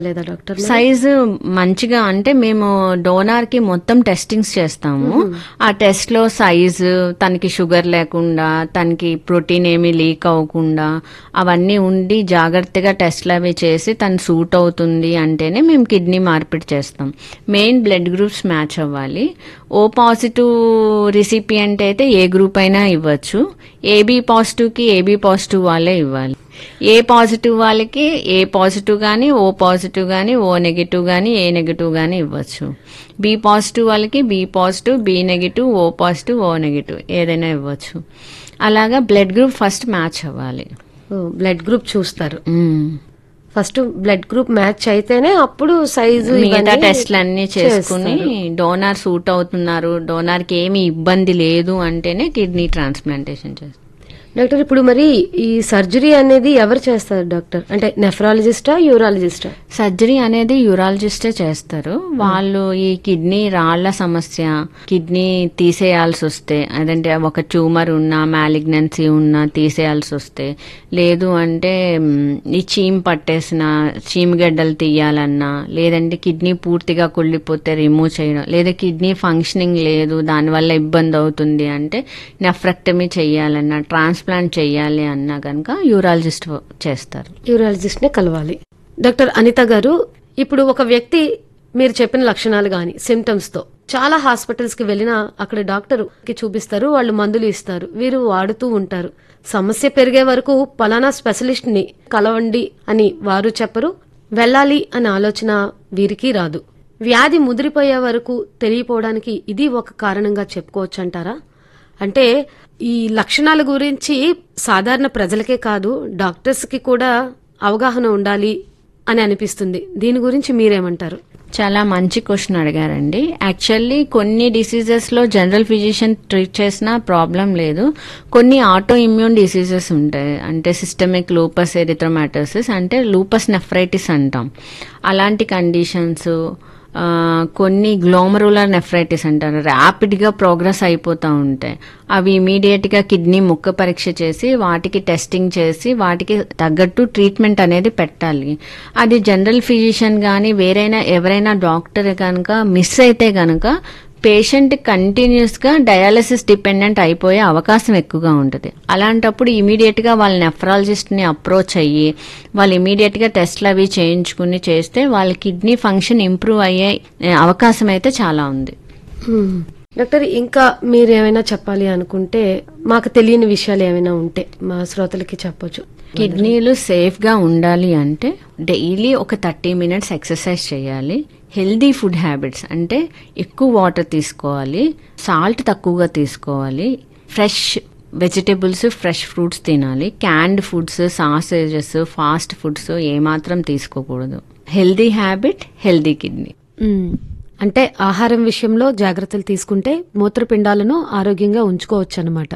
లేదా doctor size మంచిగా అంటే మేము డోనార్ కి మొత్తం టెస్టింగ్స్ చేస్తాము ఆ టెస్ట్ లో సైజు తనకి షుగర్ లేకుండా తనకి ప్రోటీన్ ఏమీ లీక్ అవ్వకుండా అవన్నీ ఉండి జాగ్రత్తగా టెస్ట్లు అవి చేసి తను సూట్ అవుతుంది అంటేనే మేము కిడ్నీ మార్పిడి చేస్తాం మెయిన్ బ్లడ్ గ్రూప్స్ మ్యాచ్ అవ్వాలి ఓ పాజిటివ్ రిసిపియంట్ అయితే ఏ గ్రూప్ అయినా ఇవ్వచ్చు ఏబీ పాజిటివ్ కి ఏబీ పాజిటివ్ వాళ్ళే ఇవ్వాలి ఏ పాజిటివ్ వాళ్ళకి ఏ పాజిటివ్ కానీ ఓ పాజిటివ్ కానీ ఓ నెగిటివ్ కానీ ఏ నెగిటివ్ కానీ ఇవ్వచ్చు బి పాజిటివ్ వాళ్ళకి B positive B negative O positive O negative ఏదైనా ఇవ్వచ్చు అలాగా బ్లడ్ గ్రూప్ ఫస్ట్ మ్యాచ్ అవ్వాలి బ్లడ్ గ్రూప్ చూస్తారు hmm. First blood group match అయితేనే అప్పుడు సైజు మిగతా టెస్ట్లు అన్ని చేసుకుని డోనార్ సూట్ అవుతున్నారు డోనార్ కి ఏమి ఇబ్బంది లేదు అంటేనే కిడ్నీ ట్రాన్స్ప్లాంటేషన్ చేస్తారు డాక్టర్ ఇప్పుడు మరి ఈ సర్జరీ అనేది ఎవరు చేస్తారు డాక్టర్ అంటే నెఫ్రాలజిస్టా యూరాలజిస్టా సర్జరీ అనేది యూరాలజిస్టే చేస్తారు వాళ్ళు ఈ కిడ్నీ రాళ్ల సమస్య కిడ్నీ తీసేయాల్సి వస్తే అదంటే ఒక ట్యూమర్ ఉన్నా మ్యాలిగ్నెన్సీ ఉన్నా తీసేయాల్సి వస్తే లేదు అంటే మ్, ఈ చీమ్ పట్టేసిన చీమగడ్డలు తీయాలన్నా లేదంటే కిడ్నీ పూర్తిగా కుళ్ళిపోతే రిమూవ్ చేయడం లేదా కిడ్నీ ఫంక్షనింగ్ లేదు దానివల్ల ఇబ్బంది అవుతుంది అంటే నెఫ్రెక్టమీ చేయాలన్నా ట్రాన్స్ప్లాంట్ చేయాలి అన్నా కనుక యూరాలజిస్ట్ చేస్తారు యూరాలజిస్ట్ నే కలవాలి డాక్టర్ అనిత గారు ఇప్పుడు ఒక వ్యక్తి మీరు చెప్పిన లక్షణాలు గాని సిమ్టమ్స్ తో చాలా హాస్పిటల్స్ కి వెళ్ళినా అక్కడ డాక్టర్ కి చూపిస్తారు వాళ్ళు మందులు ఇస్తారు వీరు వాడుతూ ఉంటారు సమస్య పెరిగే వరకు పలానా స్పెషలిస్ట్ ని కలవండి అని వారు చెప్పరు వెళ్ళాలి అనే ఆలోచన వీరికి రాదు వ్యాధి ముదిరిపోయే వరకు తెలియపోవడానికి ఇది ఒక కారణంగా చెప్పుకోవచ్చు అంటారా అంటే ఈ లక్షణాల గురించి సాధారణ ప్రజలకే కాదు డాక్టర్స్ కి కూడా అవగాహన ఉండాలి అని అనిపిస్తుంది దీని గురించి మీరేమంటారు చాలా మంచి క్వశ్చన్ అడిగారండి యాక్చువల్లీ కొన్ని డిసీజెస్ లో జనరల్ ఫిజిషియన్ ట్రీట్ చేసినా ప్రాబ్లం లేదు కొన్ని ఆటో ఇమ్యూన్ డిసీజెస్ ఉంటాయి అంటే సిస్టమిక్ లూపస్ ఎరిథ్రోమాటోసిస్ అంటే లూపస్ నెఫ్రైటిస్ అంటాం అలాంటి కండిషన్స్ ఆ, కొన్ని గ్లోమరులర్ నెఫ్రైటిస్ అంటారు ర్యాపిడ్ గా ప్రోగ్రెస్ అయిపోతూ ఉంటాయి అవి ఇమీడియట్ గా కిడ్నీ ముక్క పరీక్ష చేసి వాటికి టెస్టింగ్ చేసి వాటికి తగ్గట్టు ట్రీట్మెంట్ అనేది పెట్టాలి అది జనరల్ ఫిజిషియన్ కానీ వేరైనా ఎవరైనా డాక్టర్ కనుక మిస్ అయితే కనుక పేషెంట్ కంటిన్యూస్ గా డయాలసిస్ డిపెండెంట్ అయిపోయే అవకాశం ఎక్కువగా ఉంటుంది అలాంటప్పుడు ఇమీడియట్ గా వాళ్ళ నెఫ్రాలజిస్ట్ ని అప్రోచ్ అయ్యి వాళ్ళు ఇమీడియట్ గా టెస్ట్లు అవి చేయించుకుని చేస్తే వాళ్ళ కిడ్నీ ఫంక్షన్ ఇంప్రూవ్ అయ్యే ఏ, అవకాశం అయితే చాలా ఉంది హ్మ్. డాక్టర్ ఇంకా మీరు ఏమైనా చెప్పాలి అనుకుంటే మాకు తెలియని విషయాలు ఏమైనా ఉంటే మా శ్రోతలకి చెప్పొచ్చు కిడ్నీలు సేఫ్ గా ఉండాలి అంటే డైలీ ఒక థర్టీ మినిట్స్ ఎక్సర్సైజ్ చేయాలి హెల్దీ ఫుడ్ హ్యాబిట్స్ అంటే ఎక్కువ వాటర్ తీసుకోవాలి సాల్ట్ తక్కువగా తీసుకోవాలి ఫ్రెష్ వెజిటేబుల్స్ ఫ్రెష్ ఫ్రూట్స్ తినాలి canned foods sausages fast foods ఏమాత్రం తీసుకోకూడదు healthy habit healthy kidney hmm. అంటే ఆహారం విషయంలో జాగ్రత్తలు తీసుకుంటే మూత్రపిండాలను ఆరోగ్యంగా ఉంచుకోవచ్చు అనమాట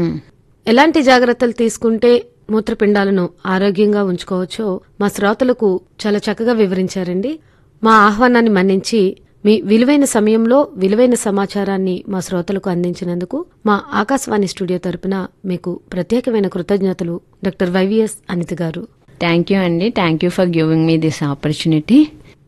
ఎలాంటి జాగ్రత్తలు తీసుకుంటే మూత్రపిండాలను ఆరోగ్యంగా ఉంచుకోవచ్చో మా శ్రోతలకు చాలా చక్కగా వివరించారండి మా ఆహ్వానాన్ని మన్నించి మీ విలువైన సమయంలో విలువైన సమాచారాన్ని మా శ్రోతలకు అందించినందుకు మా ఆకాశవాణి స్టూడియో తరపున మీకు ప్రత్యేకమైన కృతజ్ఞతలు doctor YVS Anitha garu thank you అండి thank you for giving me this opportunity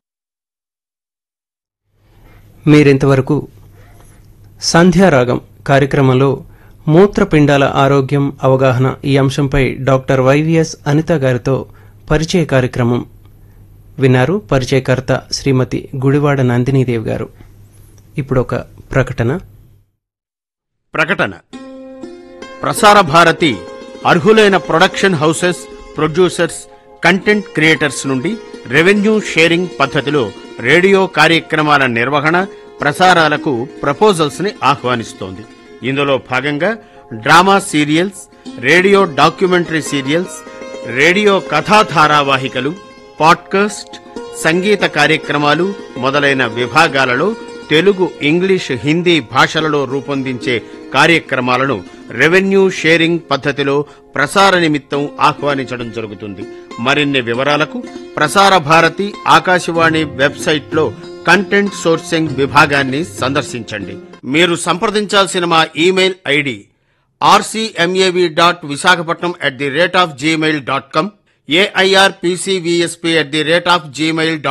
మీరింతవరకు సంధ్యారాగం కార్యక్రమంలో మూత్రపిండాల ఆరోగ్యం అవగాహన ఈ అంశంపై డాక్టర్ వైవిఎస్ అనిత గారితో పరిచయ కార్యక్రమం విన్నారు పరిచయకర్త శ్రీమతి గుడివాడ నందినీదేవి గారు ఇప్పుడు ఒక ప్రకటన ప్రకటన ప్రసార భారతి అర్హులైన production houses producers content creators నుండి రెవెన్యూ షేరింగ్ పద్ధతిలో రేడియో కార్యక్రమాల నిర్వహణ ప్రసారాలకు ప్రపోజల్స్ ని ఆహ్వానిస్తోంది ఇందులో భాగంగా drama serials radio documentary serials radio కథా ధారావాహికలు పాడ్కాస్ట్ సంగీత కార్యక్రమాలు మొదలైన విభాగాలలో తెలుగు ఇంగ్లీష్ హిందీ భాషలలో రూపొందించే కార్యక్రమాలను రెవెన్యూ షేరింగ్ పద్ధతిలో ప్రసార నిమిత్తం ఆహ్వానించడం జరుగుతుంది మరిన్ని వివరాలకు ప్రసార భారతి ఆకాశవాణి వెబ్సైట్లో కంటెంట్ సోర్సింగ్ విభాగాన్ని సందర్శించండి మీరు సంప్రదించాల్సిన మా email ID RCMAV dot Visakhapatnam at the rate of gmail dot com AIR PCVSP at the rate of Gmail